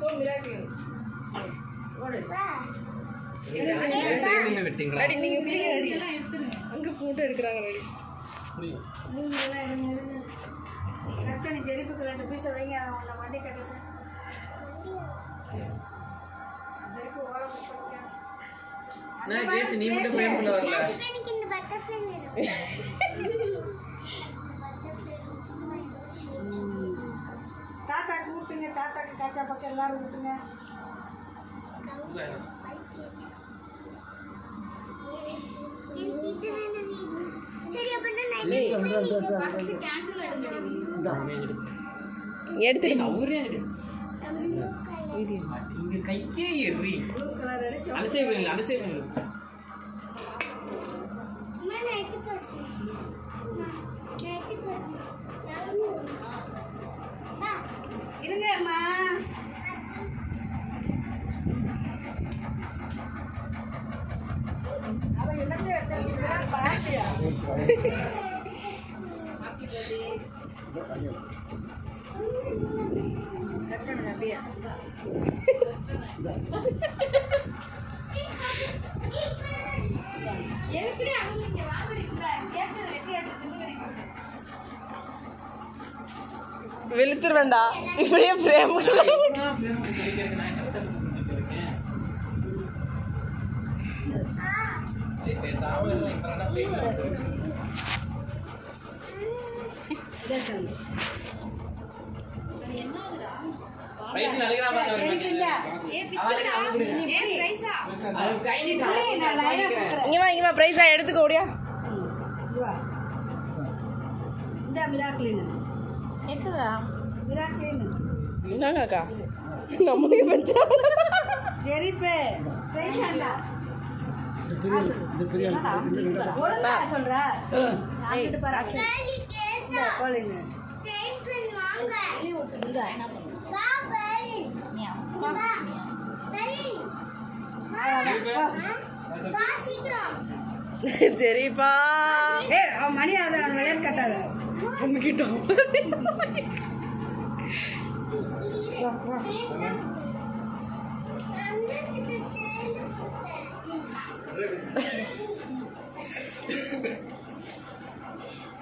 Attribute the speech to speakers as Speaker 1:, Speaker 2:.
Speaker 1: ready நீங்க ஃப்ரீயா ready அங்க போட்டோ எடுக்கறாங்க ரெடி
Speaker 2: கரெக்டாக நீ ஜெரிப்புக்கு ரெண்டு பீஸை வைங்க உன்னை வண்டி கட்டுறது ஜெரிப்பு ஓட போட்டுருக்கேன்
Speaker 3: நான் கேஸ் நீ மட்டும் ஃப்ரேம்குள்ள வரல
Speaker 4: எனக்கு இந்த பட்டர்ஃப்ளை வேணும்
Speaker 2: தாத்தாக்கு விட்டுங்க தாத்தாக்கு காச்சா பக்கம் எல்லாரும் விட்டுங்க
Speaker 4: எனக்கு இது வேணும் நீ சரி அப்படின்னா நான் இது
Speaker 5: ஃபர்ஸ்ட் கேண்டில் எடுங்க
Speaker 1: எடுத்துட்டு
Speaker 6: அவரே இங்க கைக்கே எறி
Speaker 2: ப்ளூ கலர் அடிச்சு
Speaker 6: அந்த சைடு வேணும் அந்த சைடு வேணும்
Speaker 4: அம்மா நான் எடுத்து போறேன் நான் எடுத்து போறேன் வா
Speaker 2: இருங்க அம்மா அவ எல்லாத்தையும் எடுத்து பாத்தியா கட்டணும் அப்படியே
Speaker 5: எதுக்குடி அங்க இங்க வாங்கடிக்குல கேட்டு ரெட்டி எடுத்து தின்னு கடி
Speaker 1: வெளுத்துருவேண்டா இப்படியே ஃப்ரேம்
Speaker 6: நான் ஃப்ரேம் கிடைக்கிறதுக்கு நான் கஷ்டப்பட்டு இருக்கேன் சரி பேசாம இருந்தேன் இப்ப ஃப்ரேம்
Speaker 2: இதே சொல்லு
Speaker 6: பைசா நலிக்கிறா
Speaker 2: தெரியுதுங்க
Speaker 5: ஏ பிச்சை ஏ பிரைஸா
Speaker 6: அது கை நீட்டா
Speaker 2: நான் லைனா கொடுக்குறேன்
Speaker 1: இங்க வா இங்க வா பிரைஸா எடுத்துக்க ஓடியா
Speaker 2: இதுவா இந்த மிராக்லின்
Speaker 5: எடுத்துடா
Speaker 2: மிராக்லின்
Speaker 1: என்னங்க அக்கா நம்மளே பச்சா
Speaker 2: ஜெரிப்பு பேசாண்டா ஒழுங்கா சொல்ற அங்கிட்டு பாரு
Speaker 4: கேலி கேஸ்
Speaker 2: இந்த கோழின்னு
Speaker 4: டேஸ்ட் பண்ணி வாங்க
Speaker 2: இந்த
Speaker 4: வா பெர்லின் வா பெர்லின் வா சீக்கிரம்
Speaker 1: சரிப்பா
Speaker 2: ஏய் அவன் மணி ஆகுது அவன் விளையாட்டு கட்டாத
Speaker 1: அம்மிக்கிட்டோம்
Speaker 4: சேர்ந்து